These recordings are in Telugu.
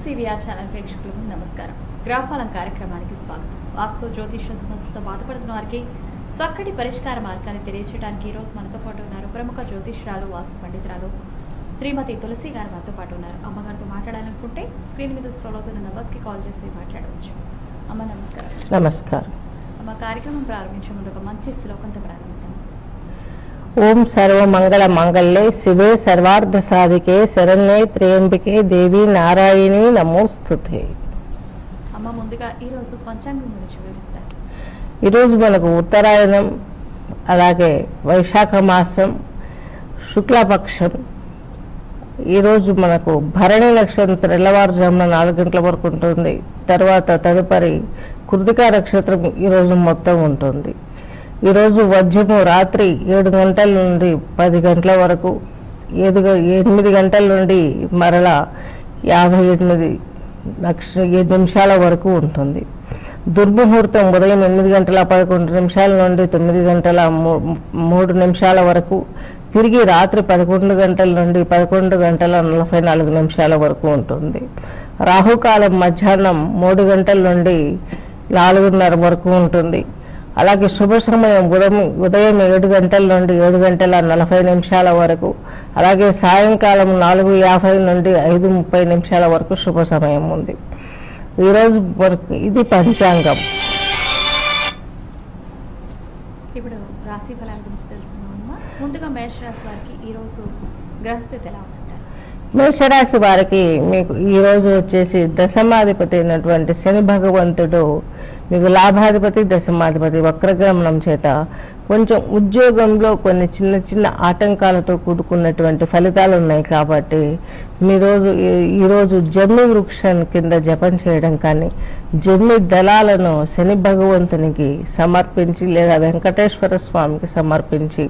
సివిఆర్ ఛానల్ ప్రేక్షకులకు నమస్కారం గ్రాఫాలం కార్యక్రమానికి స్వాగతం వాస్తు జ్యోతిష సమస్యతో బాధపడుతున్న వారికి చక్కటి పరిష్కార మార్గాన్ని తెలియజేయడానికి ఈ రోజు మనతో పాటు ఉన్నారు ప్రముఖ జ్యోతిష్రాలు వాస్తు పండితురాలు శ్రీమతి తులసి గారు మనతో పాటు ఉన్నారు అమ్మగారితో మాట్లాడాలనుకుంటే స్క్రీన్ మీద స్క్రోల్ అవుతున్న నంబర్స్కి కాల్ చేసి మాట్లాడవచ్చు అమ్మ నమస్కారం నమస్కారం అమ్మ కార్యక్రమం ప్రారంభించే ముందు ఒక మంచి శ్లోకంతో ప్రారంభిద్దాం ఓం సర్వమంగళ మంగళే శివే సర్వార్థ సాధికే శరణ్యే త్రయంబికే దేవి నారాయణి నమోస్తుతే అమ్మ ముందుగా ఈ రోజు పంచాంగం గురించి వివరిస్తారు ఈరోజు మనకు ఉత్తరాయణం అలాగే వైశాఖ మాసం శుక్లపక్షం ఈరోజు మనకు భరణి నక్షత్రం తెల్లవారుజామున నాలుగు గంటల వరకు ఉంటుంది తర్వాత తదుపరి కృతికా నక్షత్రం ఈరోజు మొత్తం ఉంటుంది ఈరోజు వజ్రము రాత్రి ఏడు గంటల నుండి పది గంటల వరకు ఏడు గ- ఎనిమిది గంటల నుండి మరలా యాభై ఎనిమిది లక్ష ఏడు నిమిషాల వరకు ఉంటుంది దుర్ముహూర్తం ఉదయం ఎనిమిది గంటల పదకొండు నిమిషాల నుండి తొమ్మిది గంటల మూ- మూడు నిమిషాల వరకు తిరిగి రాత్రి పదకొండు గంటల నుండి పదకొండు గంటల నలభై నాలుగు నిమిషాల వరకు ఉంటుంది రాహుకాలం మధ్యాహ్నం మూడు గంటల నుండి నాలుగున్నర వరకు ఉంటుంది అలాగే శుభ సమయం ఉదయం ఉదయం ఏడు గంటల నుండి ఏడు గంటల నలభై నిమిషాల వరకు అలాగే సాయంకాలం నాలుగు యాభై నుండి ఐదు ముప్పై నిమిషాల వరకు శుభ సమయం ఉంది ఈరోజు వరకు ఇది పంచాంగం ఇప్పుడు రాశి ఫలాల గురించి తెలుసుకుందాం అమ్మా ముందుగా మేషరాశి వారికి ఈ రోజు గ్రహస్థితి ఎలా ఉందంటారు మేషరాశి వారికి మీకు ఈరోజు వచ్చేసి దశమాధిపతి అయినటువంటి శని భగవంతుడు మీకు లాభాధిపతి దశమాధిపతి వక్రగమనం చేత కొంచెం ఉద్యోగంలో కొన్ని చిన్న చిన్న ఆటంకాలతో కూడుకున్నటువంటి ఫలితాలు ఉన్నాయి కాబట్టి మీ రోజు ఈ- ఈరోజు జమ్మి వృక్షం కింద జపం చేయడం కానీ జమ్మి దళాలను శని భగవంతునికి సమర్పించి లేదా వెంకటేశ్వర స్వామికి సమర్పించి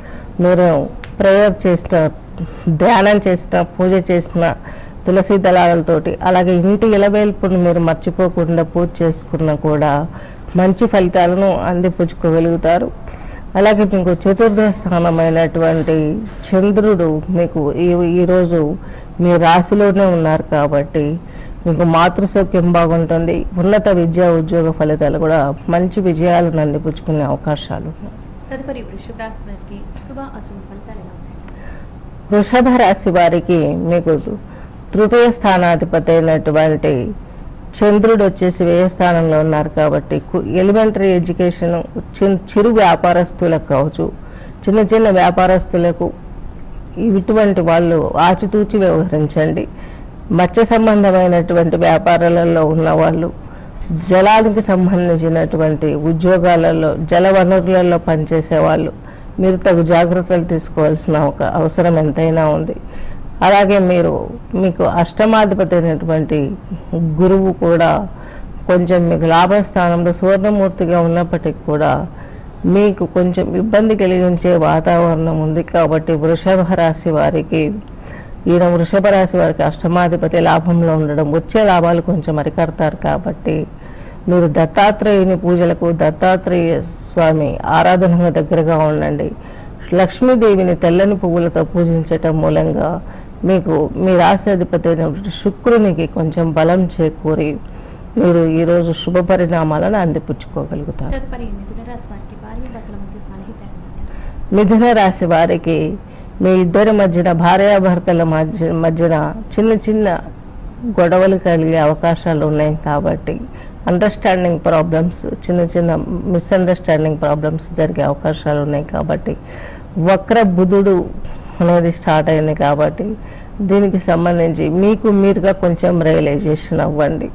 మీరు ప్రేయర్ చేసిన ధ్యానం చేసిన పూజ చేసిన తులసి దళాలతోటి అలాగే ఇంటి ఇలవేల్పును మీరు మర్చిపోకుండా పూజ చేసుకున్నా కూడా మంచి ఫలితాలను అందిపుచ్చుకోగలుగుతారు అలాగే మీకు చతుర్థ స్థానమైనటువంటి చంద్రుడు మీకు ఈ ఈరోజు మీ రాశిలోనే ఉన్నారు కాబట్టి మీకు మాతృసౌఖ్యం బాగుంటుంది ఉన్నత విద్యా ఉద్యోగ ఫలితాలు కూడా మంచి విజయాలను అందిపుచ్చుకునే అవకాశాలు ఉన్నాయి తదుపరి వృషభ రాశి వారికి శుభ అశుభ ఫలితాలు ఎలా ఉన్నాయి వృషభ రాశి వారికి మీకు తృతీయ స్థానాధిపతి అయినటువంటి చంద్రుడు వచ్చేసి వ్యయ స్థానంలో ఉన్నారు కాబట్టి ఎలిమెంటరీ ఎడ్యుకేషన్ చిన్- చిరు వ్యాపారస్తులకు కావచ్చు చిన్న చిన్న వ్యాపారస్తులకు ఇటువంటి వాళ్ళు ఆచితూచి వ్యవహరించండి మత్స్య సంబంధమైనటువంటి వ్యాపారాలలో ఉన్న వాళ్ళు జలానికి సంబంధించినటువంటి ఉద్యోగాలలో జల వనరులలో పనిచేసే వాళ్ళు మీరు తగు జాగ్రత్తలు తీసుకోవాల్సిన ఒక అవసరం ఎంతైనా ఉంది అలాగే మీరు మీకు అష్టమాధిపతి అయినటువంటి గురువు కూడా కొంచెం మీకు లాభస్థానంలో సువర్ణమూర్తిగా ఉన్నప్పటికీ కూడా మీకు కొంచెం ఇబ్బంది కలిగించే వాతావరణం ఉంది కాబట్టి వృషభ రాశి వారికి ఈయన వృషభ రాశి వారికి అష్టమాధిపతి లాభంలో ఉండడం వచ్చే లాభాలు కొంచెం అరికడతారు కాబట్టి మీరు దత్తాత్రేయుని పూజలకు దత్తాత్రేయ స్వామి ఆరాధనకు దగ్గరగా ఉండండి లక్ష్మీదేవిని తెల్లని పువ్వులతో పూజించటం మూలంగా మీకు మీ రాశి అధిపతి అయినటువంటి శుక్రునికి కొంచెం బలం చేకూరి మీరు ఈరోజు శుభ పరిణామాలను అందిపుచ్చుకోగలుగుతారు తదుపరి మిథున రాశి వారికి భార్య భర్తల మధ్య సాన్నిహిత్యం ఎలా ఉంటుంది? మిథున రాశి వారికి మీ ఇద్దరి మధ్యన భార్యాభర్తల మధ్య మధ్యన చిన్న చిన్న గొడవలు కలిగే అవకాశాలు ఉన్నాయి కాబట్టి అండర్స్టాండింగ్ ప్రాబ్లమ్స్ చిన్న చిన్న మిస్అండర్స్టాండింగ్ ప్రాబ్లమ్స్ జరిగే అవకాశాలు ఉన్నాయి కాబట్టి వక్ర బుధుడు అనేది స్టార్ట్ అయింది కాబట్టి దీనికి సంబంధించి మీకు మీరుగా కొంచెం రియలైజేషన్ అవ్వండి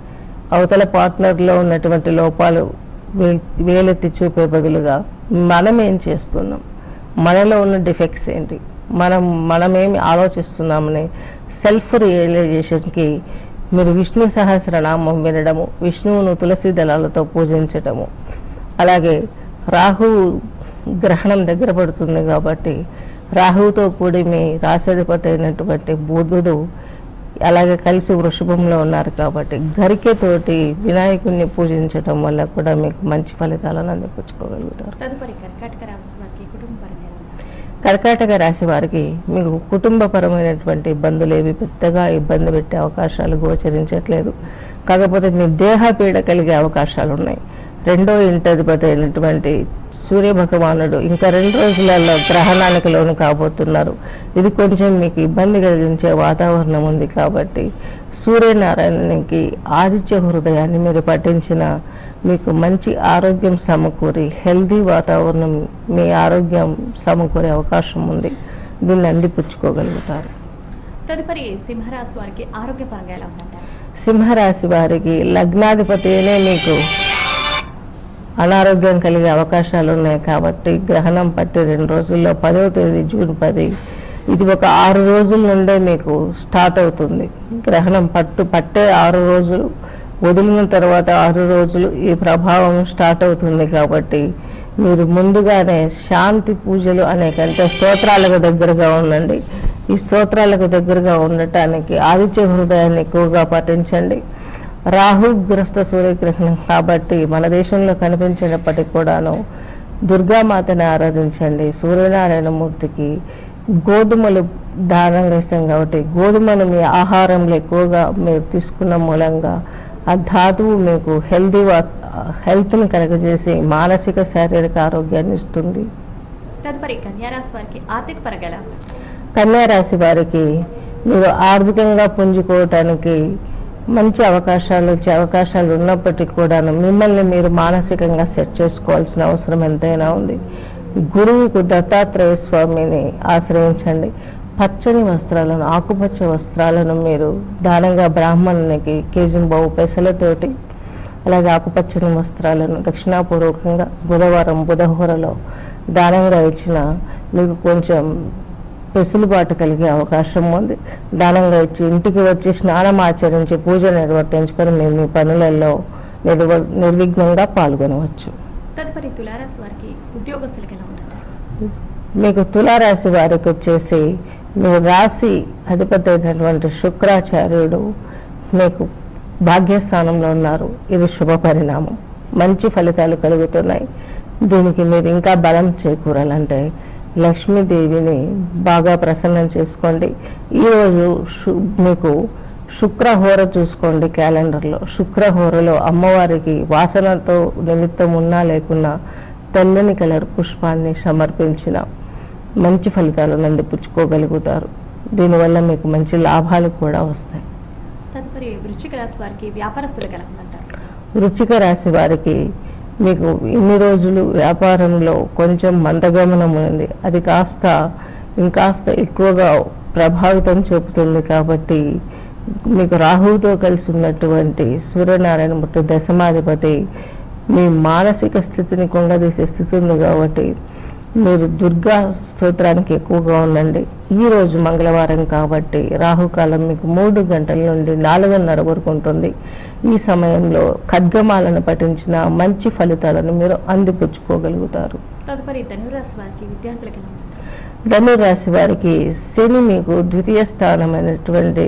అవతల పార్ట్నర్లో ఉన్నటువంటి లోపాలు వే- వేలెత్తి చూపే బదులుగా మనం ఏం చేస్తున్నాం మనలో ఉన్న డిఫెక్ట్స్ ఏంటి మనం మనమేమి ఆలోచిస్తున్నామని సెల్ఫ్ రియలైజేషన్కి మీరు విష్ణు సహస్రనామం వినడము విష్ణువును తులసి దళాలతో పూజించటము అలాగే రాహు గ్రహణం దగ్గర పడుతుంది కాబట్టి రాహువుతో కూడి మీ రాశాధిపతి అయినటువంటి బుధుడు అలాగే కలిసి వృషభంలో ఉన్నారు కాబట్టి గరికెతోటి వినాయకుడిని పూజించడం వల్ల కూడా మీకు మంచి ఫలితాలను అందిపుచ్చుకోగలుగుతారు తదుపరి కర్కాటక రాశి వారికి కుటుంబ పరంగా ఎలా ఉంది? కర్కాటక రాశి వారికి మీకు కుటుంబపరమైనటువంటి ఇబ్బందులు ఏవి పెద్దగా ఇబ్బంది పెట్టే అవకాశాలు గోచరించట్లేదు కాకపోతే మీ దేహ పీడ కలిగే అవకాశాలు ఉన్నాయి రెండో ఇంటధిపతి అయినటువంటి సూర్య భగవానుడు ఇంకా రెండు రోజులలో గ్రహణానికి లోను కాబోతున్నారు ఇది కొంచెం మీకు ఇబ్బంది కలిగించే వాతావరణం ఉంది కాబట్టి సూర్యనారాయణకి ఆదిత్య హృదయాన్ని మీరు పఠించిన మీకు మంచి ఆరోగ్యం సమకూరి హెల్దీ వాతావరణం మీ ఆరోగ్యం సమకూరే అవకాశం ఉంది దీన్ని అందిపుచ్చుకోగలుగుతారు తదుపరి సింహరాశి వారికి ఆరోగ్యపరంగా ఎలా ఉందంటారు సింహరాశి వారికి లగ్నాధిపతినే మీకు అనారోగ్యం కలిగే అవకాశాలు ఉన్నాయి కాబట్టి గ్రహణం పట్టి రెండు రోజుల్లో పదవ తేదీ జూన్ పది ఇది ఒక ఆరు రోజుల నుండే మీకు స్టార్ట్ అవుతుంది గ్రహణం పట్టు పట్టే ఆరు రోజులు వదిలిన తర్వాత ఆరు రోజులు ఈ ప్రభావం స్టార్ట్ అవుతుంది కాబట్టి మీరు ముందుగానే శాంతి పూజలు అనే కంటే స్తోత్రాలకు దగ్గరగా ఉండండి ఈ స్తోత్రాలకు దగ్గరగా ఉండటానికి ఆదిత్య హృదయాన్ని ఎక్కువగా పఠించండి రాహుగ్రస్త సూర్యగ్రహణం కాబట్టి మన దేశంలో కనిపించినప్పటికీ కూడాను దుర్గామాతని ఆరాధించండి సూర్యనారాయణ మూర్తికి గోధుమలు దానంగా ఇస్తాం కాబట్టి గోధుమను మీ ఆహారంలో ఎక్కువగా మీరు తీసుకున్న మూలంగా ఆ ధాతువు మీకు హెల్దీ వా హెల్త్ని కలగజేసి మానసిక శారీరక ఆరోగ్యాన్ని ఇస్తుంది తదుపరి కన్యారాశి వారికి ఆర్థిక పరంగా ఎలా ఉంది కన్యా రాశి వారికి మీరు ఆర్థికంగా పుంజుకోవటానికి మంచి అవకాశాలు వచ్చే అవకాశాలు ఉన్నప్పటికీ కూడాను మిమ్మల్ని మీరు మానసికంగా సెట్ చేసుకోవాల్సిన అవసరం ఎంతైనా ఉంది గురువుకు దత్తాత్రేయ స్వామిని ఆశ్రయించండి పచ్చని వస్త్రాలను ఆకుపచ్చ వస్త్రాలను మీరు దానంగా బ్రాహ్మణునికి కేజీ బావు పెసలతోటి అలాగే ఆకుపచ్చని వస్త్రాలను దక్షిణాపూర్వకంగా బుధవారం బుధహోరలో దానంగా ఇచ్చిన మీకు కొంచెం వెసులుబాటు కలిగే అవకాశం ఉంది దానంగా ఇచ్చి ఇంటికి వచ్చి స్నానం ఆచరించి పూజ నిర్వర్తించుకొని మేము మీ పనులలో నిర్వ నిర్విఘ్నంగా పాల్గొనవచ్చు తదుపరి తులారాశి వారికి ఉద్యోగస్తులకి ఎలా ఉందంటారు మీకు తులారాశి వారికి వచ్చేసి మీ రాశి అధిపతి అయినటువంటి శుక్రాచార్యుడు మీకు భాగ్యస్థానంలో ఉన్నారు ఇది శుభ పరిణామం మంచి ఫలితాలు కలుగుతున్నాయి దీనికి మీరు ఇంకా బలం చేకూరాలంటే లక్ష్మీదేవిని బాగా ప్రసన్నం చేసుకోండి ఈరోజు శు మీకు శుక్రహోర చూసుకోండి క్యాలెండర్లో శుక్రహోరలో అమ్మవారికి వాసనతో నిమిత్తం ఉన్నా లేకున్నా తెల్లని కలర్ పుష్పాన్ని సమర్పించిన మంచి ఫలితాలను అందిపుచ్చుకోగలుగుతారు దీనివల్ల మీకు మంచి లాభాలు కూడా వస్తాయి తదుపరి వృశ్చిక రాశి వారికి వ్యాపారస్తులకు ఎలా ఉందంటారు వృచ్చిక రాశి వారికి మీకు ఇన్ని రోజులు వ్యాపారంలో కొంచెం మందగమనం ఉంది అది కాస్త ఇంకాస్త ఎక్కువగా ప్రభావితం చూపుతుంది కాబట్టి మీకు రాహువుతో కలిసి ఉన్నటువంటి సూర్యనారాయణ మూర్తి దశమాధిపతి మీ మానసిక స్థితిని కొంగదీసే స్థితి ఉంది కాబట్టి మీరు దుర్గా స్తోత్రానికి ఎక్కువగా ఉండండి ఈ రోజు మంగళవారం కాబట్టి రాహుకాలం మీకు మూడు గంటల నుండి నాలుగున్నర వరకు ఉంటుంది ఈ సమయంలో ఖడ్గమాలను పఠించిన మంచి ఫలితాలను మీరు అందిపుచ్చుకోగలుగుతారు తదుపరి ధనురాశి వారికి విద్యార్థులకు ఎలా ఉంది ధనురాశి వారికి శని మీకు ద్వితీయ స్థానమైనటువంటి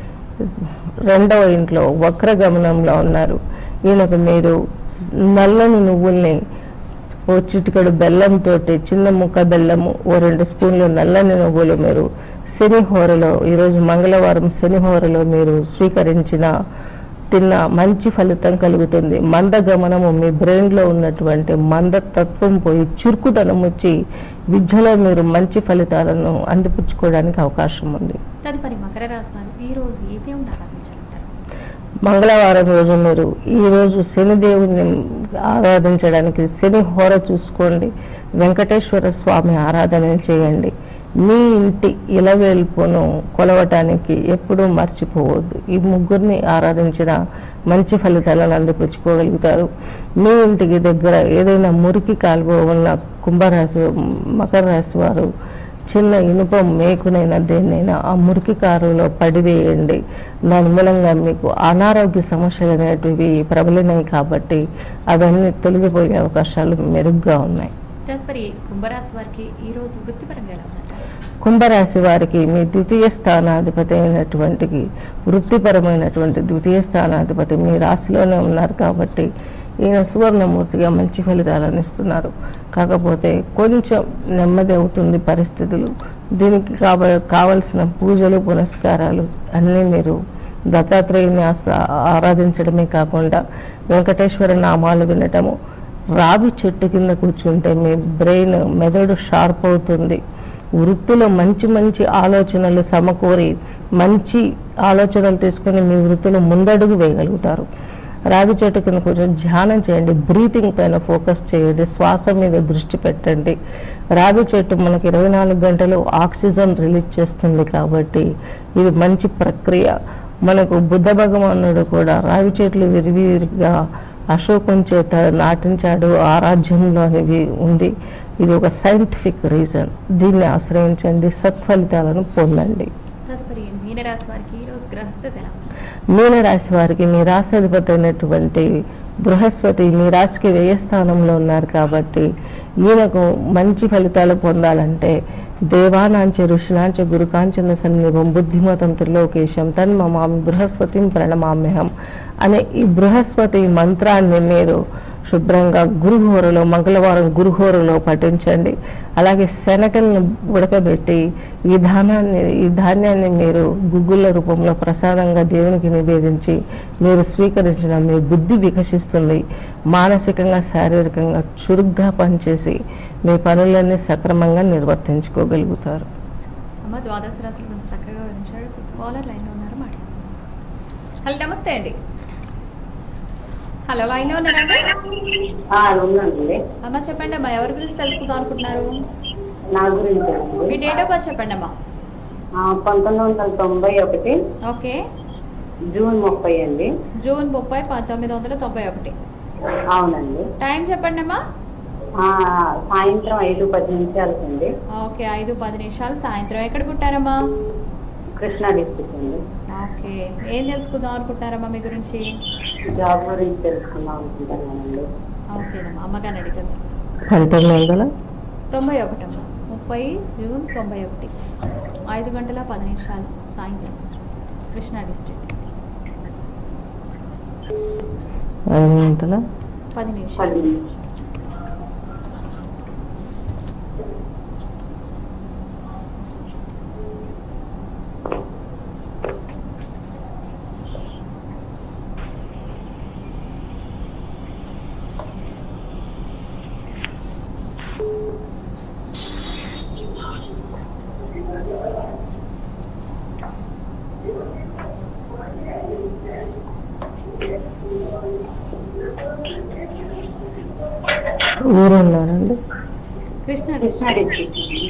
రెండవ ఇంట్లో వక్ర గమనంలో ఉన్నారు ఈయనకు మీరు నల్లని నువ్వుల్ని ఓ చిటికెడు బెల్లంతో చిన్న ముక్క బెల్లము ఓ రెండు స్పూన్లు నల్లని నువ్వులు మీరు శని హోరలో ఈరోజు మంగళవారం శని హోరలో మీరు స్వీకరించిన తిన్న మంచి ఫలితం కలుగుతుంది మంద గమనము మీ బ్రెయిన్లో ఉన్నటువంటి మందతత్వం పోయి చురుకుదనం వచ్చి విద్యలో మీరు మంచి ఫలితాలను అందిపుచ్చుకోవడానికి అవకాశం ఉంది తదుపరి మకర రాశి వారు ఈ రోజు ఏ దేవుడిని ఆరాధించాలంటారు మంగళవారం రోజు మీరు ఈరోజు శనిదేవుని ఆరాధించడానికి శని హోర చూసుకోండి వెంకటేశ్వర స్వామి ఆరాధన చేయండి మీ ఇంటి ఇలవేల్పును కొలవటానికి ఎప్పుడూ మర్చిపోవద్దు ఈ ముగ్గురిని ఆరాధించిన మంచి ఫలితాలను అందిపుచ్చుకోగలుగుతారు మీ ఇంటికి దగ్గర ఏదైనా మురికి కాలువ ఉన్న కుంభరాశి మకర రాశి వారు చిన్న ఇనుప మేకునైనా దేన్నైనా ఆ మురికి కారులో పడివేయండి దాని మూలంగా మీకు అనారోగ్య సమస్యలు అనేటివి ప్రబలినాయి కాబట్టి అవన్నీ తొలగిపోయే అవకాశాలు మెరుగ్గా ఉన్నాయి తదుపరి కుంభరాశి వారికి ఈ రోజు వృత్తిపరంగా ఎలా ఉందంటారు కుంభరాశి వారికి మీ ద్వితీయ స్థానాధిపతి అయినటువంటి వృత్తిపరమైనటువంటి ద్వితీయ స్థానాధిపతి మీ రాశిలోనే ఉన్నారు కాబట్టి ఈయన సువర్ణమూర్తిగా మంచి ఫలితాలను ఇస్తున్నారు కాకపోతే కొంచెం నెమ్మది అవుతుంది పరిస్థితులు దీనికి కావ కావలసిన పూజలు పునస్కారాలు అన్నీ మీరు దత్తాత్రేయుని ఆస- ఆరాధించడమే కాకుండా వెంకటేశ్వర నామాలు వినటము రావి చెట్టు కింద కూర్చుంటే మీ బ్రెయిన్ మెదడు షార్ప్ అవుతుంది వృత్తిలో మంచి మంచి ఆలోచనలు సమకూరి మంచి ఆలోచనలు తీసుకొని మీ వృత్తిలో ముందడుగు వేయగలుగుతారు రావి చెట్టు కింద కూర్చొని ధ్యానం చేయండి బ్రీతింగ్ పైన ఫోకస్ చేయండి శ్వాస మీద దృష్టి పెట్టండి రావి చెట్టు మనకి ఇరవై నాలుగు గంటలు ఆక్సిజన్ రిలీజ్ చేస్తుంది కాబట్టి ఇది మంచి ప్రక్రియ మనకు బుద్ధ భగవానుడు కూడా రావి చెట్లు విరివిరిగా అశోకం చేత నాటించాడు ఆ రాజ్యంలో అనేవి ఉంది ఇది ఒక సైంటిఫిక్ రీజన్ దీన్ని ఆశ్రయించండి సత్ఫలితాలను పొందండి తదుపరి మీనరాశి వారికి ఈ రోజు గ్రహస్థితి ఎలా ఉంది? మీనరాశి వారికి మీ రాశాధిపతి అయినటువంటి బృహస్పతి మీ రాశికి వ్యయ స్థానంలో ఉన్నారు కాబట్టి ఈయనకు మంచి ఫలితాలు పొందాలంటే దేవానాంచ ఋషినాంచ గురుకాంచన సన్నిభం బుద్ధిమతం త్రిలోకేశం తన్మమామి బృహస్పతిం ప్రణమామ్యహం అనే ఈ బృహస్పతి మంత్రాన్ని మీరు శుభ్రంగా గురుహోరలో మంగళవారం గురుహోరలో పఠించండి అలాగే శనగలను ఉడకబెట్టి ఈ ధాన్యాన్ని ఈ ధాన్యాన్ని మీరు గుగ్గుల రూపంలో ప్రసాదంగా దేవునికి నివేదించి మీరు స్వీకరించిన మీ బుద్ధి వికసిస్తుంది మానసికంగా శారీరకంగా చురుగ్గా పనిచేసి మీ పనులన్నీ సక్రమంగా నిర్వర్తించుకోగలుగుతారు అమ్మ ద్వాదశ రాశుల గురించి చక్కగా వివరించాడు కాలర్ లైన్లో ఉన్నారు మాట్లాడు హలో నమస్తే అండి హలో లైన్లో ఉన్నారండి ఆ, ఉందండి అమ్మ చెప్పండి అమ్మా ఎవరి గురించి తెలుసుకుందాం అనుకుంటున్నారు నా గురించి మీ అండి డేట్ ఆఫ్ బర్త్ చెప్పండి అమ్మా ఆ, పంతొమ్మిది వందల తొంభై ఒకటి ఓకే జూన్ ముప్పై అండి జూన్ ముప్పై పంతొమ్మిది వందల తొంభై ఒకటి అవునండి టైం చెప్పండి అమ్మా ఆ, సాయంత్రం ఐదు పది నిమిషాలకి అండి ఓకే ఐదు పది నిమిషాలు సాయంత్రం ఎక్కడ పుట్టారమ్మా కృష్ణా డిస్ట్రిక్ట్ అండి ఓకే ఏం తెలుసుకుందాం అనుకుంటున్నారమ్మా మీ గురించి జాబ్ గురించి తెలుసుకుందాం అనుకుంటున్నానండి ఓకేనమ్మా అమ్మగారిని అడిగి తెలుసుకుందాం పంతొమ్మిది వందల తొంభై ఒకటి అమ్మా ముప్పై జూన్ తొంభై ఒకటి ఐదు గంటల పది నిమిషాలు సాయంత్రం కృష్ణా డిస్ట్రిక్ట్ ఐదు గంటల పది నిమిషాలు పది ఊరున్నారండి కృష్ణా కృష్ణా డిస్ట్రిక్ట్ డిస్ట్రిక్ట్ అండి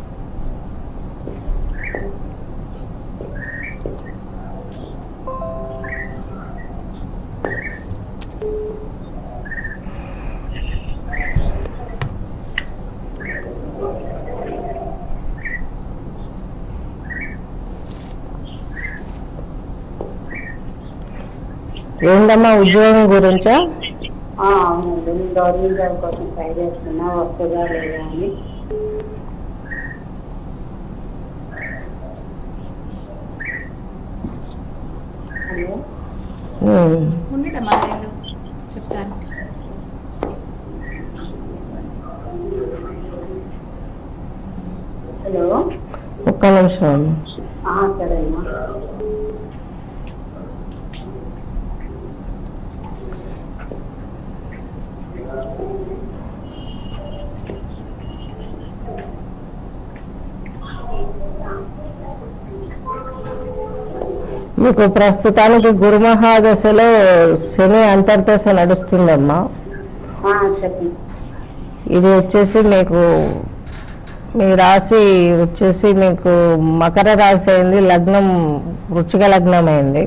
ఏంటమ్మా ఉద్యోగం గురించా ఆ, అవునండి నేను గవర్నమెంట్ జాబ్ కోసం ట్రై చేస్తున్నా వస్తుందా లేదా అని హలో ఉమ్. ఉండటమ్మా రెండు చెప్తాను హలో ఒక్క నిమిషం అమ్మా ఆ, సరే అమ్మా మీకు ప్రస్తుతానికి గురుమహాదశలో శని అంతర్దశ నడుస్తుందమ్మా ఆ, చెప్పండి ఇది వచ్చేసి మీకు మీ రాశి వచ్చేసి మీకు మకర రాశి అయింది లగ్నం వృచ్చిక లగ్నం అయింది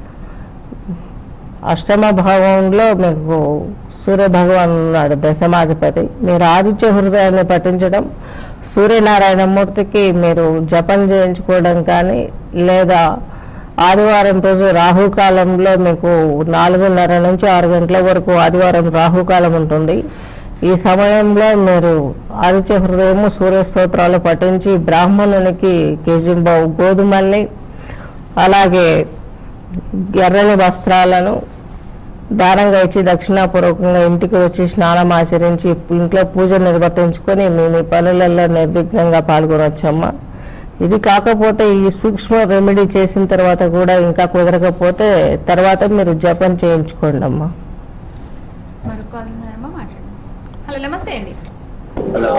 అష్టమ భావంలో మీకు సూర్య భగవాన్ ఉన్నాడు దశమాధిపతి మీరు ఆదిత్య హృదయాన్ని పఠించడం సూర్యనారాయణమూర్తికి మీరు జపం చేయించుకోవడం కానీ లేదా ఆదివారం రోజు రాహుకాలంలో మీకు నాలుగున్నర నుంచి ఆరు గంటల వరకు ఆదివారం రాహుకాలం ఉంటుంది ఈ సమయంలో మీరు ఆదిత్య హృదయము సూర్య స్తోత్రాలు పఠించి బ్రాహ్మణునికి కేజింబావు గోధుమల్ని అలాగే ఎర్రని వస్త్రాలను దానంగా ఇచ్చి దక్షిణాపూర్వకంగా ఇంటికి వచ్చి స్నానం ఆచరించి ఇంట్లో పూజ నిర్వర్తించుకొని మీ మీ పనులలో నిర్విఘ్నంగా పాల్గొనవచ్చమ్మా ఇది కాకపోతే ఈ సూక్ష్మ రెమెడీ చేసిన తర్వాత కూడా ఇంకా కుదరకపోతే తర్వాత మీరు జపం చేయించుకోండి అమ్మా మరొక కాల్ ఉన్నారమ్మా మాట్లాడండి హలో నమస్తే అండి హలో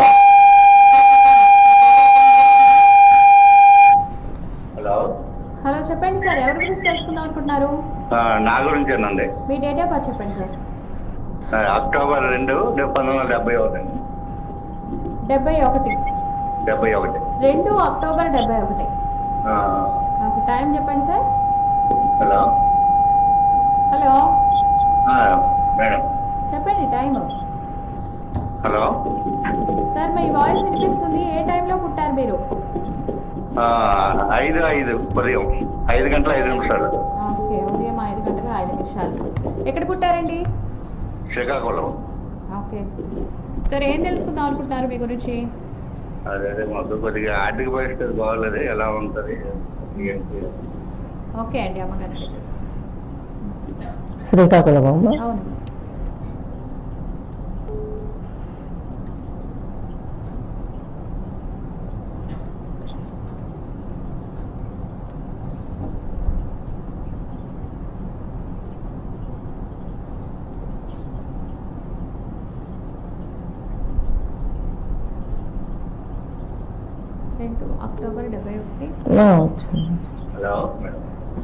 హలో హలో చెప్పండి సార్ ఎవరి గురించి తెలుసుకుందాం అనుకుంటున్నారు ఆ, నా గురించేనండి మీ డేట్ ఆఫ్ బర్త్ చెప్పండి సార్ ఆ, అక్టోబర్ రెండు పంతొమ్మిది వందల డెబ్బై ఒకటి డెబ్బై ఒకటి డెబ్బై ఒకటి రెండు అక్టోబర్ డెబ్బై ఒకటి ఆ, నాకు టైం చెప్పండి సార్ హలో హలో ఆ, మేడం చెప్పండి టైం హలో సార్ మీ వాయిస్ వినిపిస్తుంది ఏ టైంలో పుట్టారు మీరు ఆ, ఐదు ఐదు ఉదయం ఐదు గంటల ఐదు నిమిషాలు ఓకే ఉదయం ఐదు గంటల ఐదు నిమిషాలు ఎక్కడ పుట్టారండి శ్రీకాకుళం ఓకే సార్ ఏం తెలుసుకుందాం అనుకుంటున్నారు మీ గురించి అదే అదే మాకు కొద్దిగా ఆర్థిక పరిస్థితి బాగోలేదు ఎలా ఉంటుంది ఏంటి ఓకే అండి అమ్మగారు అడిగి తెలుసుకుందాం. శ్రీకాకుళం అమ్మా అవును రెండు అక్టోబర్ డెబ్బై ఒకటి ఆ, వచ్చింది. హలో మేడం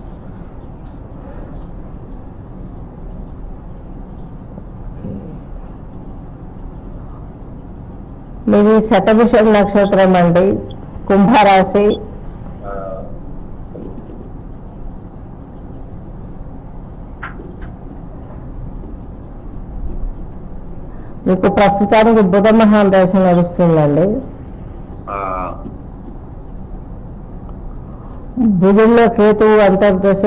మీది శతభిషం నక్షత్రం అండి కుంభరాశి ఆ, మీకు ప్రస్తుతానికి బుధ మహాదశ నడుస్తుందండి ఆ, బుధుల్లో కేతువు అంతర్దశ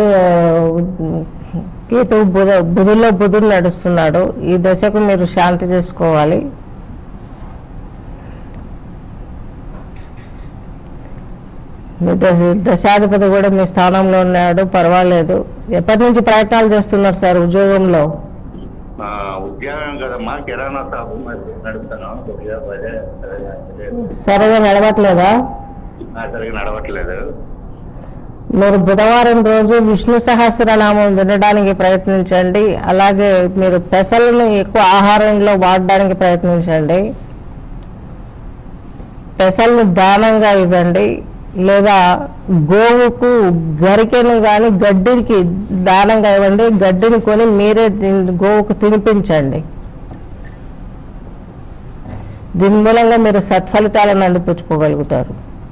కేతువు బుధ బుధుల్లో బుధుడు నడుస్తున్నాడు ఈ దశకు మీరు శాంతి చేసుకోవాలి మీ దశ దశాధిపతి కూడా మీ స్థానంలో ఉన్నాడు పర్వాలేదు ఎప్పటి నుంచి ప్రయత్నాలు చేస్తున్నారు సార్ ఉద్యోగంలో ఆ, ఉద్యోగం కదమ్మా కిరాణా షాపు మరి నడుపుతాను కొద్దిగా అదే అదే, సరిగా నడవట్లేదా ఆ, సరిగ్గా నడవట్లేదు మీరు బుధవారం రోజు విష్ణు సహస్రనామం వినడానికి ప్రయత్నించండి అలాగే మీరు పెసలను ఎక్కువ ఆహారంలో వాడడానికి ప్రయత్నించండి పెసలను దానంగా ఇవ్వండి లేదా గోవుకు గరికెను కానీ గడ్డికి దానంగా ఇవ్వండి గడ్డిని కొని మీరే దీన్ని గోవుకు తినిపించండి దీని మూలంగా మీరు సత్ఫలితాలను అందిపుచ్చుకోగలుగుతారు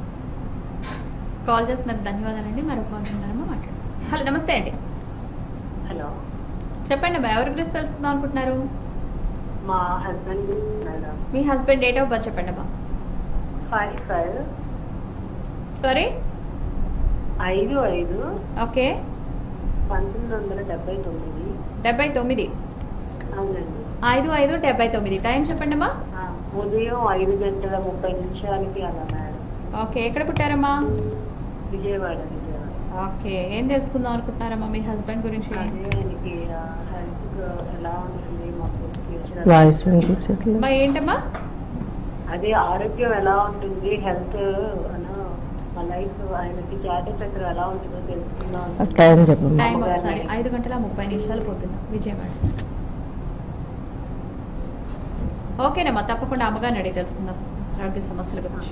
కాల్ చేసినందుకు ధన్యవాదాలండి మరొక కాల్ ఉన్నారమ్మా మాట్లాడండి హలో నమస్తే అండి హలో చెప్పండి అమ్మా ఎవరి గురించి తెలుసుకుందాం అనుకుంటున్నారు మా హస్బెండ్ మేడం మీ హస్బెండ్ డేట్ ఆఫ్ బర్త్ చెప్పండి అమ్మా ఫైవ్ ఫైవ్ సారీ ఐదు ఐదు ఓకే పంతొమ్మిది వందల డెబ్బై తొమ్మిది డెబ్బై తొమ్మిది అవునండి ఐదు ఐదు డెబ్బై తొమ్మిది టైం చెప్పండి అమ్మా ఆ, ఉదయం ఐదు గంటల ముప్పై నిమిషాలకి అలా మేడం ఓకే ఎక్కడ పుట్టారమ్మా విజయవాడ విజయవాడ ఓకే ఏం తెలుసుకుందాం అనుకుంటున్నారమ్మా మీ హస్బెండ్ గురించి అదే ఆయనకి హెల్త్ ఎలా ఉంటుంది మాకు ఫ్యూచర్ వాయిస్ వినిపించట్లేదు అమ్మా ఏంటమ్మా అదే ఆరోగ్యం ఎలా ఉంటుంది హెల్త్ అను మా లైఫ్ ఆయనకి జాతీయ చక్రం ఎలా ఉంటుందో తెలుసుకుందాం టైం చెప్పండి టైం ఒకసారి ఐదు గంటల ముప్పై నిమిషాలు పోతున్నా విజయవాడ ఓకేనమ్మా తప్పకుండా అమ్మగారిని అడిగి తెలుసుకుందాం ఆరోగ్య సమస్యల గురించి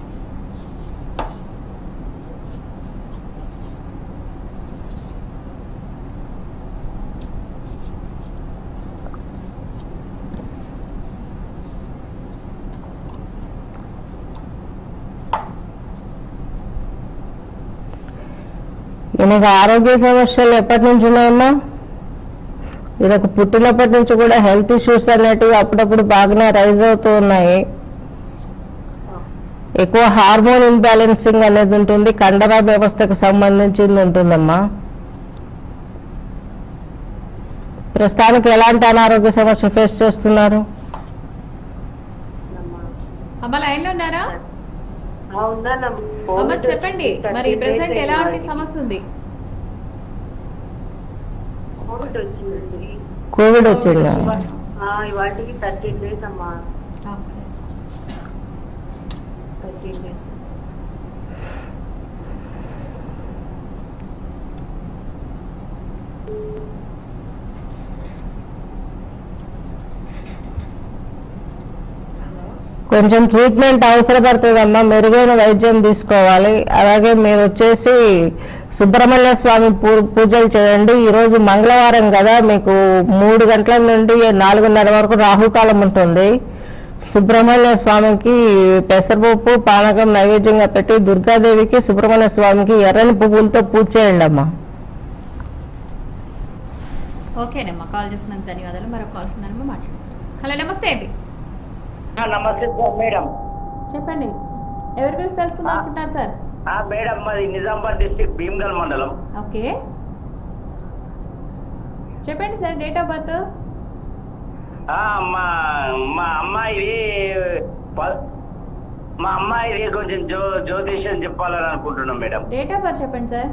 ఈయనకు ఆరోగ్య సమస్యలు ఎప్పటి నుంచి ఉన్నాయమ్మా ఈయనకు పుట్టినప్పటి నుంచి కూడా హెల్త్ ఇష్యూస్ అనేటివి అప్పుడప్పుడు బాగానే రైజ్ అవుతూ ఉన్నాయి ఎక్కువ హార్మోన్ ఇంబ్యాలెన్సింగ్ అనేది ఉంటుంది కండర వ్యవస్థకు సంబంధించింది ఉంటుందమ్మా ప్రస్తుతానికి ఎలాంటి అనారోగ్య సమస్య ఫేస్ చేస్తున్నారు అమ్మ లైన్లో ఉన్నారా ఉన్నానమ్మా అమ్మ చెప్పండి మరి ప్రెసెంట్ ఎలాంటి సమస్య ఉంది కోవిడ్ వచ్చిందండి కోవిడ్ వచ్చిందా ఇవాటికి థర్టీన్ డేస్ అమ్మా ఓకే థర్టీన్ డేస్ కొంచెం ట్రీట్మెంట్ అవసరపడుతుందమ్మా మెరుగైన వైద్యం తీసుకోవాలి అలాగే మీరు వచ్చేసి సుబ్రహ్మణ్య స్వామి పూ- పూజలు చేయండి ఈరోజు మంగళవారం కదా మీకు మూడు గంటల నుండి నాలుగున్నర వరకు రాహుకాలం ఉంటుంది సుబ్రహ్మణ్య స్వామికి పెసరపప్పు పానకం నైవేద్యంగా పెట్టి దుర్గాదేవికి సుబ్రహ్మణ్య స్వామికి ఎర్రని పువ్వులతో పూజ చేయండి అమ్మా ఓకేనమ్మా కాల్ చేసినందుకు ధన్యవాదాలు మరో కాల్ ఉన్నారమ్మా మాట్లాడండి హలో నమస్తే అండి నమస్తే సార్ మేడం చెప్పండి ఎవరి గురించి తెలుసుకుందాం అనుకుంటున్నారు సార్ ఆ, మేడం మాది నిజామాబాద్ డిస్టిక్ భీమ్గల్ మండలం ఓకే చెప్పండి సార్ డేట్ ఆఫ్ బర్త్ ఆ, మా మా అమ్మాయిది ప- మా అమ్మాయిది కొంచెం జ్యో జ్యోతిష్యం చెప్పాలని అనుకుంటున్నాం మేడం డేట్ ఆఫ్ బర్త్ చెప్పండి sir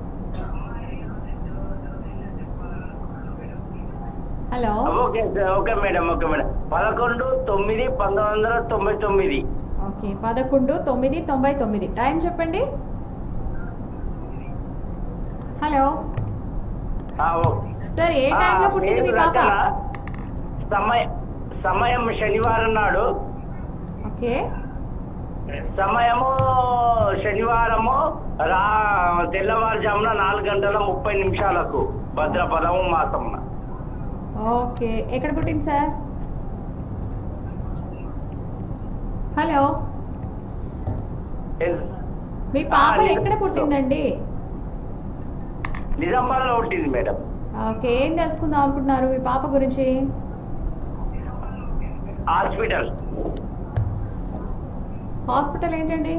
hello okay sir okay madam okay madam పదకొండు తొమ్మిది పంతొమ్మిది వందల తొంభై తొమ్మిది ఓకే పదకొండు తొమ్మిది తొంభై తొమ్మిది టైం చెప్పండి హలో ఆ, ఓకే సార్ ఏ టైంలో ఆ, పుట్టింది మీ పేరు పాప రచన. సమయ సమయం శనివారం నాడు ఓకే సమయము శనివారము రా తెల్లవారుజామున నాలుగు గంటల ముప్పై నిమిషాలకు భద్రపదము మాసమున ఓకే ఎక్కడ పుట్టింది సార్ హలో మీ పాప ఆ, ఎక్కడ పుట్టిందండి నిజామాబాద్లో ఉంటుంది మేడం ఓకే ఏం తెలుసుకుందాం అనుకుంటున్నారు మీ పాప గురించి హాస్పిటల్ హాస్పిటల్ ఏంటండి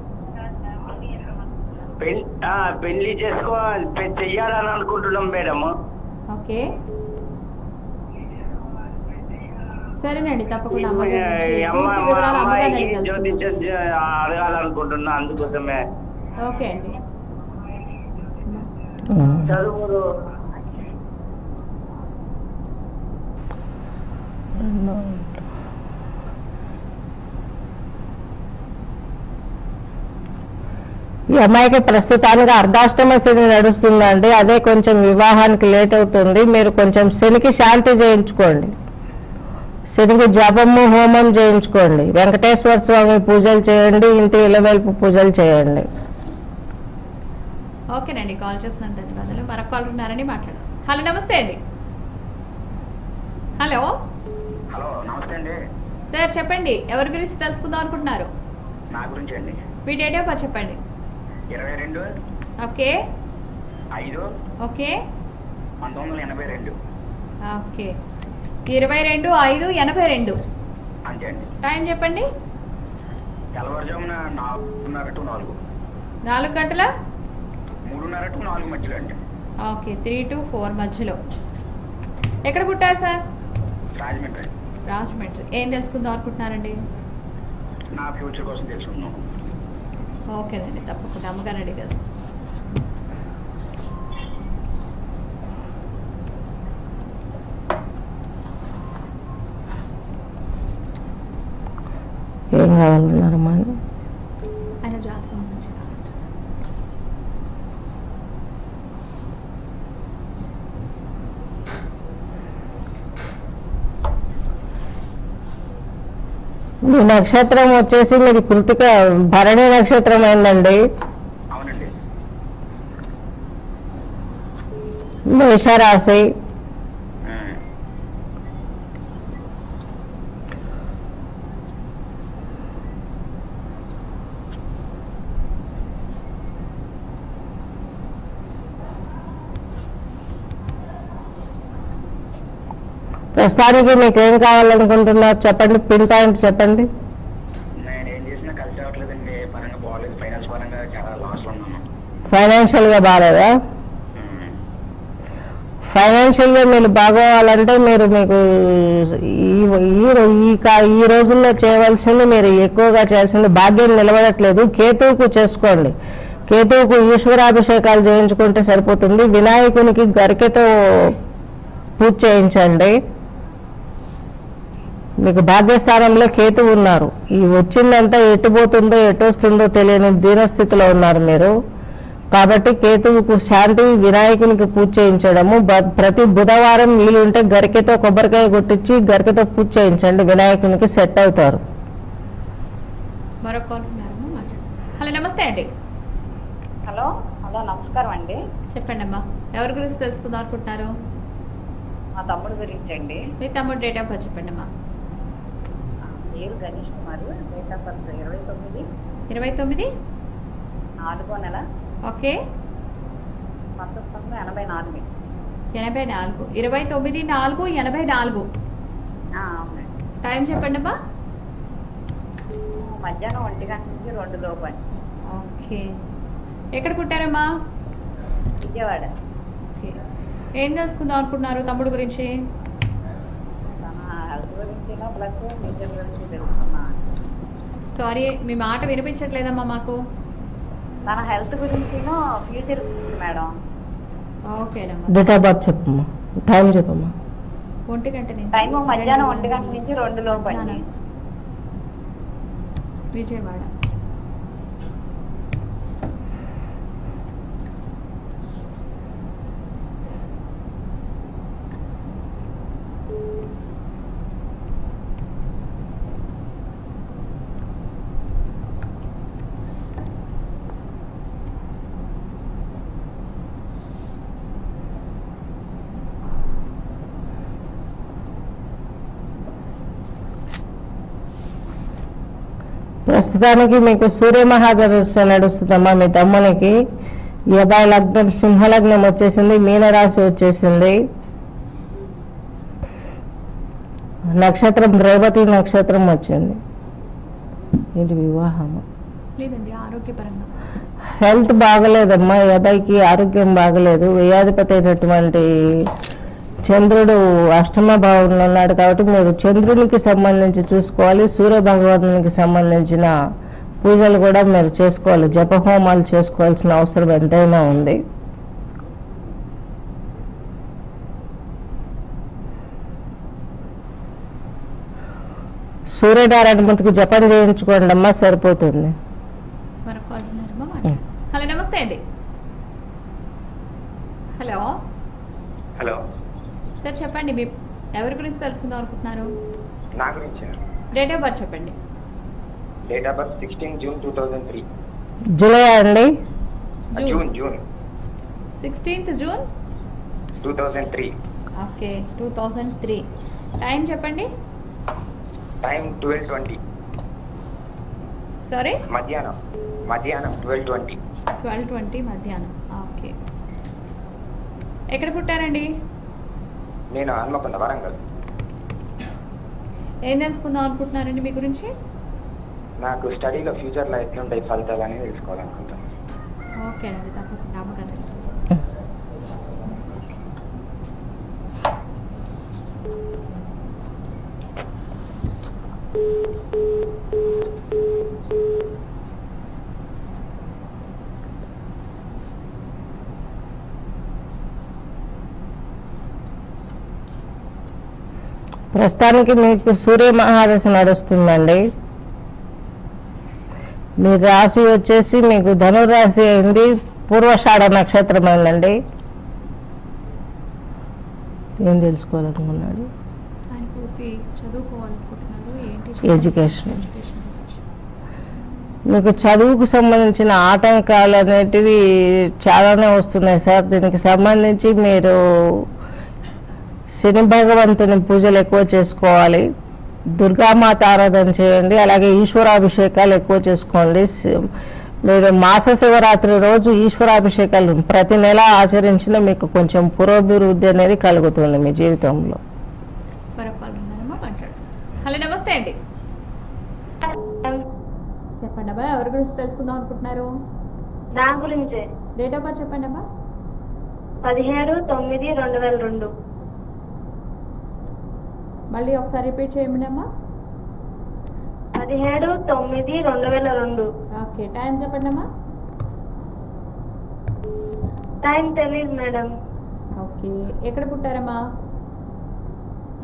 పెళ్లి ఆ, పెళ్లి చేసుకో పె- చెయ్యాలని అనుకుంటున్నాం మేడం ఓకే సరేనండి తప్పకుండా అమ్మగారి నుంచి అమ్మ పూర్తి మా వివరాలు అమ్మగారిని అమ్మాయికి అడిగి తెలుసుకుందాం జ్యోతిష్యం చే- అడగాలనుకుంటున్నా అందుకోసమే ఓకే అండి చదువులు ఈ అమ్మాయికి ప్రస్తుతానికి అర్ధాష్టమ శని నడుస్తుందండి అదే కొంచెం వివాహానికి లేట్ అవుతుంది మీరు కొంచెం శనికి శాంతి చేయించుకోండి శనికి జపము హోమం చేయించుకోండి వెంకటేశ్వర స్వామి పూజలు చేయండి ఇంటి ఇలవెల్పు పూజలు చేయండి ఓకేనండి కాల్ చేసినంత ధన్యవాదాలు మరొక కాల్ ఉన్నారని మాట్లాడదాం హలో నమస్తే అండి హలో హలో నమస్తే అండి సార్ చెప్పండి ఎవరి గురించి తెలుసుకుందాం అనుకుంటున్నారు నా గురించి అండి మీ డేట్ ఆఫ్ బర్త్ చెప్పండి ఇరవై రెండు ఓకే ఐదు ఓకే పంతొమ్మిది వందల ఎనభై రెండు ఓకే ఇరవై రెండు ఐదు ఎనభై రెండు అంతే అండి టైం చెప్పండి తెల్లవారుజామున నాలుగున్నర టు నాలుగు నాలుగు గంటల మూడున్నర టు నాలుగు మధ్యలో అండి ఓకే త్రీ టు ఫోర్ మధ్యలో ఎక్కడ పుట్టారు సార్ రాజమండ్రి రాజమండ్రి ఏం తెలుసుకుందాం అనుకుంటున్నారండి నా ఫ్యూచర్ కోసం తెలుసుకుందాం ఓకేనండి తప్పకుండా అమ్మగారు అడిగి తెలుసు ఏం కావాలన్నారమ్మా ఆయన జాతకం గురించి కావాలి. మీ నక్షత్రం వచ్చేసి మీది కృతిక భరణి నక్షత్రం అయిందండి అవునండి మేషరాశి ప్రస్తుతానికి మీకు ఏం కావాలనుకుంటున్నారు చెప్పండి పిన్ పాయింట్ చెప్పండి నేను ఏం చేసినా కలిసి రావట్లేదండి పరంగా బాగాలేదు ఫైనాన్స్ పరంగా చాలా లాస్లో ఉన్నాను ఫైనాన్షియల్గా బాగాలేదా ఫైనాన్షియల్గా మీరు బాగోవాలంటే మీరు మీకు ఈ ఈ రో- ఈ కా- ఈ రోజుల్లో చేయవలసింది మీరు ఎక్కువగా చేయాల్సింది భాగ్యం నిలబడట్లేదు కేతువుకు చేసుకోండి కేతువుకు ఈశ్వరాభిషేకాలు చేయించుకుంటే సరిపోతుంది వినాయకునికి గరికెతో పూజ చేయించండి మీకు భాగ్యస్థానంలో కేతు ఉన్నారు ఈ వచ్చిందంతా ఎటు పోతుందో ఎటు వస్తుందో తెలియని దీనస్థితిలో ఉన్నారు మీరు కాబట్టి కేతువుకు శాంతి వినాయకునికి పూజ చేయించడము బ- ప్రతి బుధవారం వీలుంటే గరికెతో కొబ్బరికాయ కొట్టించి గరికెతో పూజ చేయించండి వినాయకునికి సెట్ అవుతారు మరొక కాల్ ఉన్నారమ్మా మాట్లాడండి హలో నమస్తే అండి హలో హలో నమస్కారం అండి చెప్పండి అమ్మా ఎవరి గురించి తెలుసుకుందాం అనుకుంటున్నారు మా తమ్ముడు గురించి అండి మీ తమ్ముడు డేట్ ఆఫ్ బర్త్ చెప్పండి అమ్మా పేరు Ganesh Kumar date of birth ఇరవై తొమ్మిది ఇరవై తొమ్మిది నాలుగో నెల ఓకే పంతొమ్మిది వందల ఎనభై నాలుగు ఎనభై నాలుగు ఇరవై తొమ్మిది నాలుగు ఎనభై నాలుగు ఆ, అవునండి టైం చెప్పండి అమ్మా మధ్యాహ్నం ఒంటి గంట నుంచి రెండు లోపు అండి ఓకే ఎక్కడ పుట్టారమ్మా విజయవాడ ఓకే ఏం తెలుసుకుందాం అనుకుంటున్నారు తమ్ముడు గురించి తన హెల్త్ గురించి ప్లస్ ఫ్యూచర్ గురించి తెలుసుకున్నా సారీ మీ మాట వినిపించట్లేదమ్మా మాకు తన హెల్త్ గురించి ఫ్యూచర్ గురించి మేడం ఓకేనమ్మా డేట్ ఆఫ్ బర్త్ చెప్పమ్మా టైం చెప్పమ్మా ఒంటి గంట నుంచి టైం మధ్యాహ్నం ఒంటి గంట నుంచి రెండు లోపు అండి మధ్యాహ్నం. విజయవాడ ప్రస్తుతానికి మీకు సూర్య మహాదర్శ నడుస్తుందమ్మా మీ తమ్మునికి ఈ అబ్బాయి లగ్నం సింహలగ్నం వచ్చేసింది మీనరాశి వచ్చేసింది నక్షత్రం రేవతి నక్షత్రం వచ్చింది ఏంటి వివాహము లేదండి ఆరోగ్యపరంగా హెల్త్ బాగలేదమ్మా ఈ అబ్బాయికి ఆరోగ్యం బాగలేదు వ్యాధిపతి అయినటువంటి చంద్రుడు అష్టమ భావంలో ఉన్నాడు కాబట్టి మీరు చంద్రునికి సంబంధించి చూసుకోవాలి సూర్య భగవానునికి సంబంధించిన పూజలు కూడా మీరు చేసుకోవాలి జపహోమాలు చేసుకోవాల్సిన అవసరం ఎంతైనా ఉంది సూర్యనారాయణ మూర్తికి జపం చేయించుకోండి అమ్మా సరిపోతుంది మరొక కాల్ ఉన్నారమ్మా మాట్లాడండి. హలో నమస్తే అండి హలో హలో సార్ చెప్పండి మీ ఎవరి గురించి తెలుసుకుందాం అనుకుంటున్నారు నా గురించి డేట్ ఆఫ్ బర్త్ చెప్పండి date of birth sixteen June two thousand three July అండి June June June sixteenth June two thousand three okay two thousand three time చెప్పండి టైం ట్వెల్వ్ ట్వంటీ సారీ మధ్యాహ్నం మధ్యాహ్నం ట్వెల్వ్ ట్వంటీ ట్వెల్వ్ ట్వంటీ మధ్యాహ్నం ఓకే ఎక్కడ పుట్టారండి నేను హన్మకొండ వరంగల్ ఏం తెలుసుకుందాం అనుకుంటున్నారండి మీ గురించి నాకు స్టడీలో ఫ్యూచర్లో ఎట్లుంటాయి ఫలితాలు అనేది తెలుసుకోవాలనుకుంటాను ఓకేనండి తప్పకుండా అమ్మగారు ప్రస్తుతానికి మీకు సూర్య మహాదశ నడుస్తుందండి మీ రాశి వచ్చేసి మీకు ధనురాశి అయింది పూర్వషాఢ నక్షత్రం అయిందండి ఏం తెలుసుకోవాలనుకున్నాడు ఆయన పూర్తి చదువుకోవాలనుకుంటున్నారు ఏంటి ఎడ్యుకేషన్ ఎడ్యుకేషన్ గురించి. మీకు చదువుకు సంబంధించిన ఆటంకాలు అనేటివి చాలానే వస్తున్నాయి సార్ దీనికి సంబంధించి మీరు శని భగవంతుని పూజలు ఎక్కువ చేసుకోవాలి దుర్గామాత ఆరాధన చేయండి అలాగే ఈశ్వరాభిషేకాలు ఎక్కువ చేసుకోండి శి- మీరు మాస శివరాత్రి రోజు ఈశ్వరాభిషేకాలు ప్రతి నెల ఆచరించిన మీకు కొంచెం పురోభివృద్ధి అనేది కలుగుతుంది మీ జీవితంలో మరొక కాల్ ఉన్నారమ్మా మాట్లాడు హలో నమస్తే అండి చెప్పండి అబ్బా ఎవరి గురించి తెలుసుకుందాం అనుకుంటున్నారు నా గురించే డేట్ ఆఫ్ బర్త్ చెప్పండి అబ్బా పదిహేడు తొమ్మిది రెండు వేల రెండు మళ్ళీ ఒకసారి రిపీట్ చేయండి అమ్మా పదిహేడు తొమ్మిది రెండు వేల రెండు ఓకే టైం చెప్పండి అమ్మా టైం తెలియదు మేడం ఓకే ఎక్కడ పుట్టారమ్మా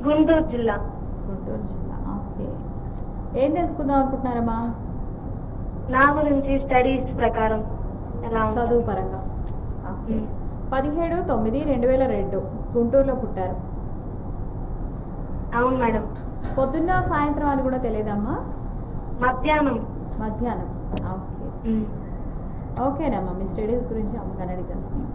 గుంటూరు జిల్లా గుంటూరు జిల్లా ఓకే ఏం తెలుసుకుందాం అనుకుంటున్నారమ్మా నా గురించి స్టడీస్ ప్రకారం ఎలా ఉంటుంది? చదువు పరంగా ఓకే మ్. పదిహేడు తొమ్మిది రెండు వేల రెండు గుంటూరులో పుట్టారు అవును మేడం పొద్దున్న సాయంత్రం అని కూడా తెలియదమ్మా మధ్యాహ్నం మధ్యాహ్నం ఓకే ఉమ్. ఓకేనమ్మా మీ స్టడీస్ గురించి అమ్మగారు అడిగి తెలుసుకున్నాం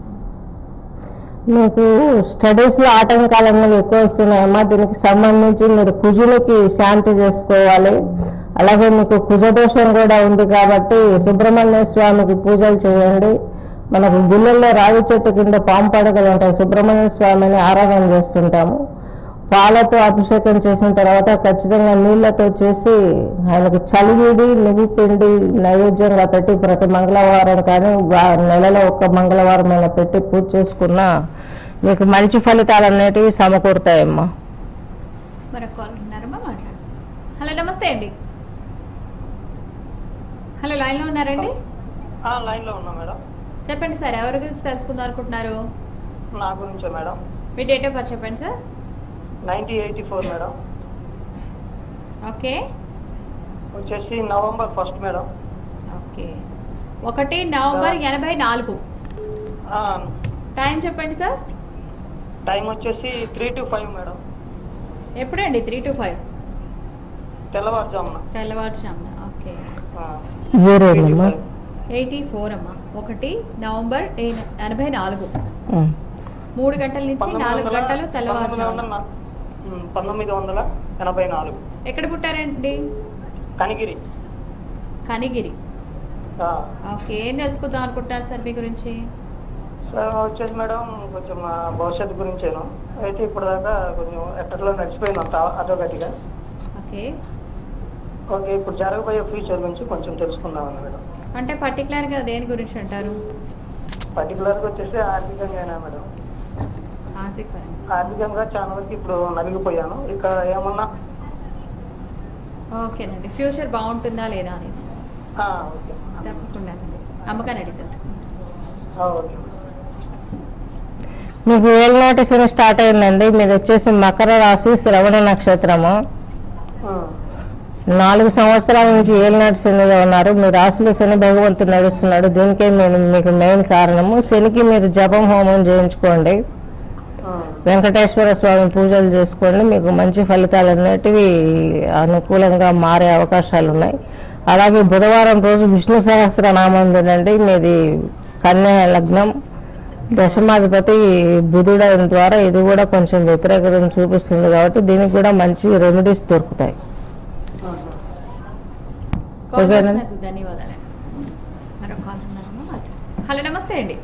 మీకు స్టడీస్లో ఆటంకాలన్నీ ఎక్కువ వస్తున్నాయమ్మా దీనికి సంబంధించి మీరు కుజులకి శాంతి చేసుకోవాలి అలాగే మీకు కుజదోషం కూడా ఉంది కాబట్టి సుబ్రహ్మణ్య స్వామికి పూజలు చేయండి మనకు గుళ్ళల్లో రావి చెట్టు కింద పాము పడగలు ఉంటాయి సుబ్రహ్మణ్య స్వామిని ఆరాధన చేస్తుంటాము పాలతో అభిషేకం చేసిన తర్వాత ఖచ్చితంగా నీళ్ళతో చేసి ఆయనకు చలివిడి నువ్వు పిండి నైవేద్యంగా పెట్టి ప్రతి మంగళవారం కానీ వా- నెలలో ఒక్క మంగళవారం అయినా పెట్టి పూజ చేసుకున్నా మీకు మంచి ఫలితాలు అనేటివి సమకూరుతాయమ్మా మరొక కాల్ ఉన్నారమ్మా మాట్లాడు హలో నమస్తే అండి హలో లైన్లో ఉన్నారండి లైన్లో ఉన్నా మేడం చెప్పండి సార్ ఎవరి గురించి తెలుసుకుందాం అనుకుంటున్నారు నా గురించే మేడం మీ డేట్ ఆఫ్ బర్త్ చెప్పండి sir nineteen eighty four madam okay వచ్చేసి నవంబర్ ఫస్ట్ మేడం ఓకే ఒకటి నవంబర్ ఎనభై నాలుగు ఆ, టైం చెప్పండి సార్ టైం వచ్చేసి త్రీ టు ఫైవ్ మేడం ఎప్పుడండి త్రీ టు ఫైవ్ తెల్లవారుజామున తెల్లవారుజామున ఓకే ఆ, ఊరేనమ్మా ఎయిటీ ఫోర్ అమ్మా ఒకటి నవంబర్ ఏ- ఎనభై నాలుగు ఉం. మూడు గంటల నుంచి పంతొమ్మిది నాలుగు వందల- గంటలు పంతొమ్మిది తెల్లవారుజామున వందల నా- ఉమ్, పంతొమ్మిది వందల ఎనభై నాలుగు ఎక్కడ పుట్టారండి కనిగిరి కనిగిరి ఆ, ఓకే ఏం తెలుసుకుందాం అనుకుంటున్నారు సార్ మీ గురించి సో వచ్చేసి మేడం కొంచెం ఆ, భవిష్యత్తు గురించేను అయితే ఇప్పుడు దాకా కొంచెం ఎక్కడలో నడిచిపోయింది అంత అదొకటిగా ఓకే ఓకే ఇప్పుడు జరగబోయే ఫ్యూచర్ గురించి కొంచెం తెలుసుకుందామని మేడం అంటే పర్టికులర్గా దేని గురించి అంటారు పర్టికులర్గా వచ్చేసి ఆర్థికంగానే మేడం ఆర్థిక పరంగా ఆర్థికంగా చాలా వరకు ఇప్పుడు నలిగిపోయాను ఇక్కడ ఏమన్నా ఓకేనండి ఫ్యూచర్ బాగుంటుందా లేదా అనేది ఆ, ఓకే తప్పకుండా అమ్మకాన్ని అడిగి తెలుసుకుందాం ఆ, ఓకే మీకు ఏళ్ళనాటి శని స్టార్ట్ అయిందండి మీది వచ్చేసి మకర రాశి శ్రవణ నక్షత్రము ఆ, నాలుగు సంవత్సరాల నుంచి ఏలినాటి శనిగా ఉన్నారు మీ రాశిలో శని భగవంతుడు నడుస్తున్నాడు దీనికే నేను మీకు మెయిన్ కారణము శనికి మీరు జపం హోమం చేయించుకోండి ఆ, వెంకటేశ్వర స్వామి పూజలు చేసుకోండి మీకు మంచి ఫలితాలు అనేటివి అనుకూలంగా మారే అవకాశాలు ఉన్నాయి అలాగే బుధవారం రోజు విష్ణు సహస్రనామం వినండి మీది కన్యా లగ్నం దశమాధిపతి బుధుడైన ద్వారా ఇది కూడా కొంచెం వ్యతిరేకతను చూపిస్తుంది కాబట్టి దీనికి కూడా మంచి రెమెడీస్ దొరుకుతాయి కాల్ ఓకేనా? చేసినందుకు ధన్యవాదాలు మరొక కాల్ ఉన్నారమ్మా మాట్లాడండి. హలో నమస్తే అండి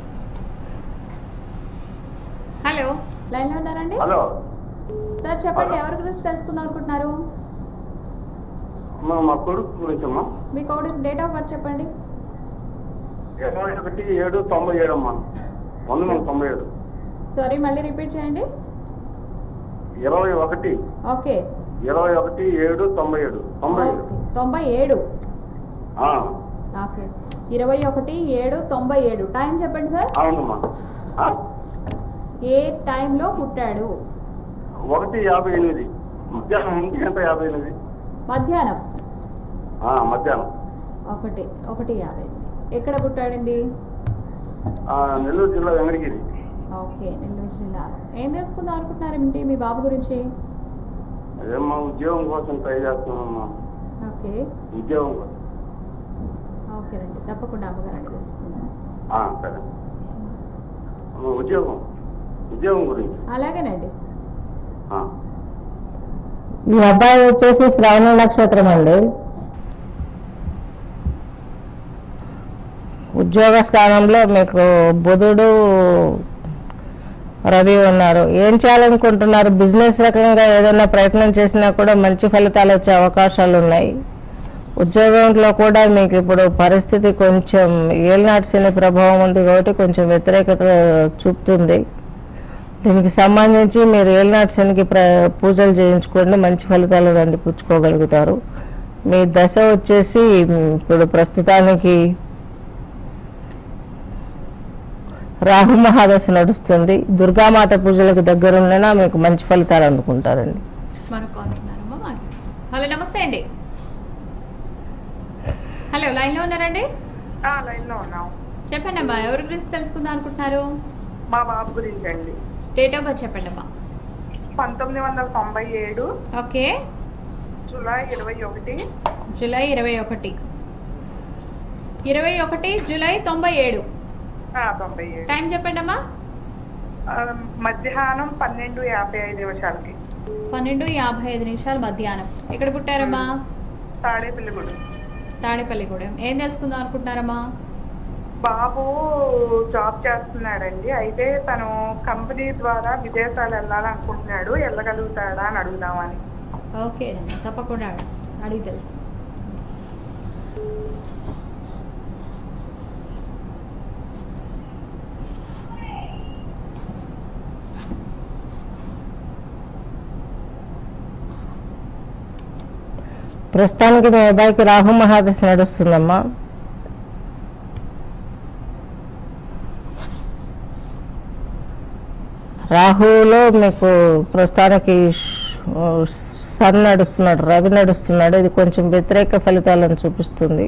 హలో లైన్లో ఉన్నారండి హలో సార్ చెప్పండి ఎవరి గురించి తెలుసుకుందాం అనుకుంటున్నారు అమ్మా మా కొడుకు గురించి అమ్మా మీ కోడి డేట్ ఆఫ్ బర్త్ చెప్పండి ఇరవై ఒకటి ఏడు తొంభై ఏడు అమ్మా వంద వందల తొంభై ఏడు సారీ మళ్ళీ రిపీట్ చేయండి ఇరవై ఒకటి ఓకే ఇరవై ఒకటి ఏడు తొంభై ఏడు తొంభై ఏడు ఓకే. తొంభై ఏడు ఆ, ఓకే ఇరవై ఒకటి ఏడు తొంభై ఏడు టైం చెప్పండి సార్ అవునమ్మా ఆ, ఏ టైంలో పుట్టాడు ఒకటి యాభై ఎనిమిది మధ్యాహ్నం ఒంటి గంట యాభై ఎనిమిది మధ్యాహ్నం ఆ, మధ్యాహ్నం ఒకటి ఒకటి యాభై ఎక్కడ పుట్టాడండి ఆ, నెల్లూరు జిల్లా వెంకటగిరి ఓకే నెల్లూరు జిల్లా ఏం తెలుసుకుందాం అనుకుంటున్నారేంటి మీ బాబు గురించి అదేమ్మా ఉద్యోగం కోసం ట్రై చేస్తున్నామమ్మా ఓకే ఉద్యోగం కోసం ఓకేనండి తప్పకుండా అమ్మగారండి తెలుసుకుందాం ఆ, సరే అమ్మా, ఉద్యోగం ఉద్యోగం గురించి అలాగేనండి ఆ, ఈ అబ్బాయి వచ్చేసి శ్రవణ నక్షత్రం అండి ఉద్యోగ స్థానంలో మీకు బుధుడు రవి ఉన్నారు ఏం చేయాలనుకుంటున్నారు బిజినెస్ రకంగా ఏదైనా ప్రయత్నం చేసినా కూడా మంచి ఫలితాలు వచ్చే అవకాశాలు ఉన్నాయి ఉద్యోగంలో కూడా మీకు ఇప్పుడు పరిస్థితి కొంచెం ఏలినాటి శని ప్రభావం ఉంది కాబట్టి కొంచెం వ్యతిరేకత చూపుతుంది దీనికి సంబంధించి మీరు ఏలినాటి శనికి ప్ర పూజలు చేయించుకోండి మంచి ఫలితాలు అందిపుచ్చుకోగలుగుతారు మీ దశ వచ్చేసి మ్, ఇప్పుడు ప్రస్తుతానికి రాహు మహాదశ నడుస్తుంది దుర్గామాత పూజలకు దగ్గరుండేనా మీకు మంచి ఫలితాలు అందుకుంటారండి మనకు కాల్ ఉన్నారమ్మా మాట్లాడు హలో నమస్తే అండి హలో లైన్లో ఉన్నారండి లైన్లో ఉన్నాం చెప్పండి అమ్మా ఎవరి గురించి తెలుసుకుందాం అనుకుంటున్నారు మా బాబు గురించి అండి డేట్ ఆఫ్ బర్త్ చెప్పండి అమ్మా పంతొమ్మిది వందల తొంభై ఏడు ఓకే జూలై ఇరవై ఒకటి జూలై ఇరవై ఒకటి ఇరవై ఒకటి జూలై తొంభై ఏడు ఆ, తొంభై ఏడు టైం చెప్పండి అమ్మా ఆ, మధ్యాహ్నం పన్నెండు యాభై ఐదు నిమిషాలకి పన్నెండు యాభై ఐదు నిమిషాలు మధ్యాహ్నం ఎక్కడ పుట్టారమ్మా తాడేపల్లిగూడెం తాడేపల్లిగూడెం ఏం తెలుసుకుందాం అనుకుంటున్నారమ్మా బాబు జాబ్ చేస్తున్నాడండి అయితే తను కంపెనీ ద్వారా విదేశాలు వెళ్ళాలనుకుంటున్నాడు వెళ్ళగలుగుతాడా అని అడుగుదామని ఓకే అమ్మా తప్పకుండా అడిగి తెలుసు ప్రస్తుతానికి మీ అబ్బాయికి రాహు మహాదశ నడుస్తుందమ్మా రాహులో మీకు ప్రస్తుతానికి ష్- సన్ నడుస్తున్నాడు రవి నడుస్తున్నాడు ఇది కొంచెం వ్యతిరేక ఫలితాలను చూపిస్తుంది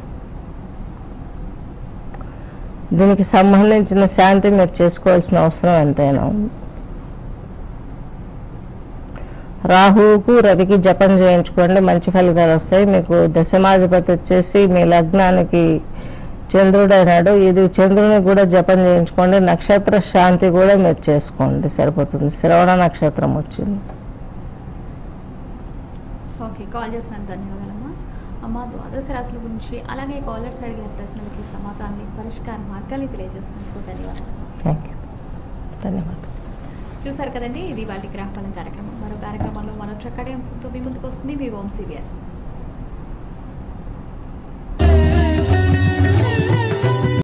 దీనికి సంబంధించిన శాంతి మీరు చేసుకోవాల్సిన అవసరం ఎంతైనా ఉంది రాహువుకు రవికి జపం చేయించుకోండి మంచి ఫలితాలు వస్తాయి మీకు దశమాధిపతి వచ్చేసి మీ లగ్నానికి చంద్రుడు అయినాడు ఇది చంద్రుని కూడా జపం చేయించుకోండి నక్షత్ర శాంతి కూడా మీరు చేసుకోండి సరిపోతుంది శ్రవణ నక్షత్రం వచ్చింది ఓకే కాల్ చేసినందుకు ధన్యవాదాలమ్మా అమ్మ ద్వాదశ రాశుల గురించి అలాగే కాలర్స్ అడిగిన ప్రశ్నలకి సమాధానాన్ని పరిష్కార మార్గాన్ని తెలియజేసినందుకు ధన్యవాదాలు థ్యాంక్ యూ ధన్యవాదాలు చూసారు కదండి ఇది వాటి గ్రాహపాలన కార్యక్రమం మరో కార్యక్రమంలో మరో చక్కటి అంశంతో మీ ముందుకు వస్తుంది మీ వంశీ గారు